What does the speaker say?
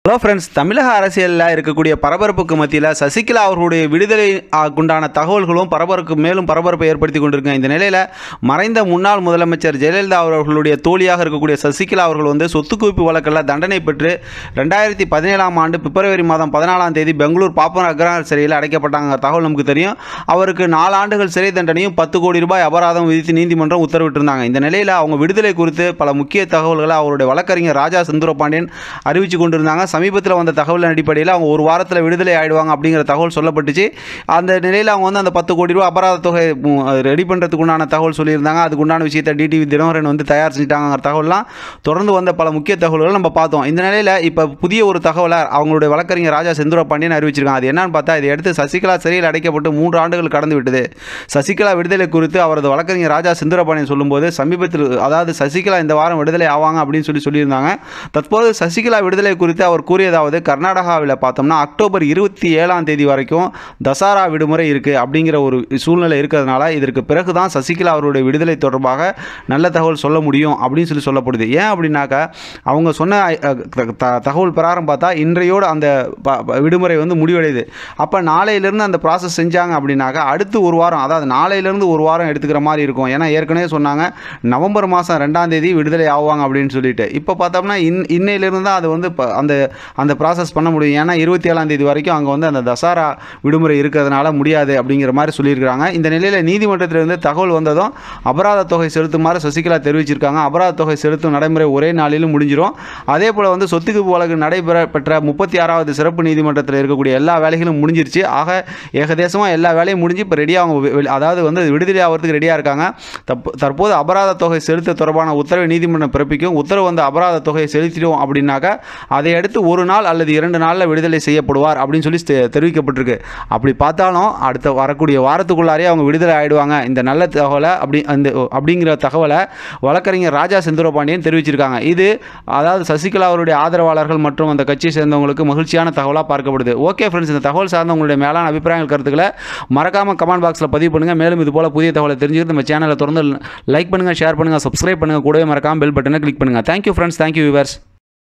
hello friends தமிழக அரசியலில் இருக்கக்கூடிய பரபரப்புக்கு மத்தியில் சசிகலா அவர்களுடைய விடுதலை ஆ, உண்டான தகவல்களும் பரபரப்பு மேலும் பரபரப்பை ஏற்படுத்தி கொண்டிருக்காங்க இந்த நிலையில் மறைந்த முன்னாள் முதலமைச்சர் ஜெயலலிதா அவர்களுடைய தோழியாக இருக்கக்கூடிய சசிகலா அவர்கள் வந்து சொத்து குவிப்பு வழக்கில் தண்டனை பெற்று ரெண்டாயிரத்தி பதினேழாம் ஆண்டு பிப்ரவரி மாதம் பதினாலாம் தேதி பெங்களூர் பாப்பன் அக்ரஹார சிறையில் அடைக்கப்பட்டாங்க தகவல் நமக்கு தெரியும் அவருக்கு நாலு ஆண்டுகள் சிறை தண்டனையும் பத்து கோடி ரூபாய் அபராதம் விதித்து நீதிமன்றம் உத்தரவிட்டிருந்தாங்க இந்த நிலையில் அவங்க விடுதலை குறித்து பல முக்கிய தகவல்களை அவருடைய வழக்கறிஞர் ராஜா செந்தூரபாண்டியன் அறிவிச்சு கொண்டிருந்தாங்க சமீபத்தில் வந்த தகவலின் அடிப்படையில் அவங்க ஒரு வாரத்தில் விடுதலை ஆயிடுவாங்க அப்படிங்கிற தகவல் சொல்லப்பட்டுச்சு அந்த நிலையில் அவங்க வந்து அந்த பத்து கோடி ரூபா அபராத தொகை ரெடி பண்ணுறதுக்கு உண்டான தகவல் சொல்லியிருந்தாங்க அதுக்கு உண்டான விஷயத்தை டிடிவி தினகரன் வந்து தயார் செஞ்சுட்டாங்கிற தகவல்லாம் தொடர்ந்து வந்த பல முக்கிய தகவல்களை நம்ம பார்த்தோம் இந்த நிலையில் இப்போ புதிய ஒரு தகவலை அவங்களுடைய வழக்கறிஞர் ராஜா செந்தூரபாண்டியன் அறிவிச்சிருக்காங்க அது என்னன்னு பார்த்தா இதை அடுத்து சசிகலா சிறையில் அடைக்கப்பட்டு மூன்று ஆண்டுகள் கடந்து விட்டது சசிகலா விடுதலை குறித்து அவரது வழக்கறிஞர் ராஜா செந்தூரபாண்டியன் சொல்லும்போது சமீபத்தில் அதாவது சசிகலா இந்த வாரம் விடுதலை ஆவாங்க அப்படின்னு சொல்லி சொல்லியிருந்தாங்க தற்போது சசிகலா விடுதலை குறித்து அவர் கூறியதாவது கர்நாடகாவில் பார்த்தோம்னா அக்டோபர் இருபத்தி ஏழாம் தேதி வரைக்கும் தசரா விடுமுறை இருக்குது அப்படிங்கிற ஒரு சூழ்நிலை இருக்கிறதுனால இதற்கு பிறகு தான் சசிகலா அவருடைய விடுதலை தொடர்பாக நல்ல தகவல் சொல்ல முடியும் அப்படின்னு சொல்லி சொல்லப்படுது ஏன் அப்படின்னாக்கா அவங்க சொன்ன அஹ், த- த- தகவல் பிரகாரம் பார்த்தா இன்றையோடு அந்த ப- ப- விடுமுறை வந்து முடிவடையுது அப்போ நாளையிலேருந்து அந்த ப்ராசஸ் செஞ்சாங்க அப்படின்னாக்கா அடுத்து ஒரு வாரம் அதாவது நாளையிலேருந்து ஒரு வாரம் எடுத்துக்கிற மாதிரி இருக்கும் ஏன்னா ஏற்கனவே சொன்னாங்க நவம்பர் மாதம் ரெண்டாம் தேதி விடுதலை ஆவாங்க அப்படின்னு சொல்லிட்டு இப்போ பார்த்தோம்னா இன் இன்னையிலிருந்து தான் அது வந்து ப- அந்த அந்த ப்ராசஸ் பண்ண முடியும் ஏன்னா இருபத்தி ஏழாம் தேதி வரைக்கும் அங்கே வந்து அந்த தசரா விடுமுறை இருக்கிறதுனால முடியாது அப்படிங்கிற மாதிரி சொல்லியிருக்கிறாங்க இந்த நிலையில் நீதிமன்றத்திலிருந்து தகவல் வந்ததும் அபராத தொகை செலுத்துமாறு சசிகலா தெரிவிச்சிருக்காங்க அபராத தொகை செலுத்தும் நடைமுறை ஒரே நாளிலும் முடிஞ்சிடும் அதே போல் வந்து சொத்துக்கு வழக்கு நடைபெற பெற்ற முப்பத்தி ஆறாவது சிறப்பு நீதிமன்றத்தில் இருக்கக்கூடிய எல்லா வேலைகளும் முடிஞ்சிருச்சு ஆக ஏகதேசமாக எல்லா வேலையும் முடிஞ்சு இப்போ ரெடியாக அவங்க வெ- வெ- அதாவது வந்து விடுதலை ஆகிறதுக்கு ரெடியாக இருக்காங்க தப்பு தற்போது அபராத தொகை செலுத்த தொடர்பான உத்தரவை நீதிமன்றம் பிறப்பிக்கும் உத்தரவு வந்து அபராத தொகையை செலுத்திடும் அப்படின்னாக்கா அதை அடுத்து ஒரு நாள் அல்லது இரண்டு நாளில் விடுதலை செய்யப்படுவார் அப்படின்னு சொல்லி தெ- தெரிவிக்கப்பட்டிருக்கு அப்படி பார்த்தாலும் அடுத்த வரக்கூடிய வாரத்துக்குள்ளாரே அவங்க விடுதலை ஆயிடுவாங்க இந்த நல்ல தகவலை அப்படி அந்த அப்படிங்கிற தகவலை வழக்கறிஞர் ராஜா செந்தூரபாண்டியன் தெரிவிச்சிருக்காங்க இது அதாவது சசிகலா அவருடைய ஆதரவாளர்கள் மற்றும் அந்த கட்சியை சேர்ந்தவங்களுக்கு மகிழ்ச்சியான தகவலாக பார்க்கப்படுது ஓகே ஃப்ரெண்ட்ஸ் இந்த தகவல் சார்ந்த உங்களுடைய மேலான அபிப்பிராயங்கள் கருத்துக்களை மறக்காமல் கமெண்ட் பாக்ஸில் பதிவு பண்ணுங்கள் மேலும் இது போல் புதிய தகவலை தெரிஞ்சுக்கிட்டு நம்ம சேனலை தொடர்ந்து லைக் பண்ணுங்கள் ஷேர் பண்ணுங்கள் சப்ஸ்கிரைப் பண்ணுங்கள் கூடவே மறக்காமல் பெல் பட்டனை கிளிக் பண்ணுங்கள் தேங்க்யூ ஃப்ரெண்ட்ஸ் தேங்க்யூ விவர்ஸ்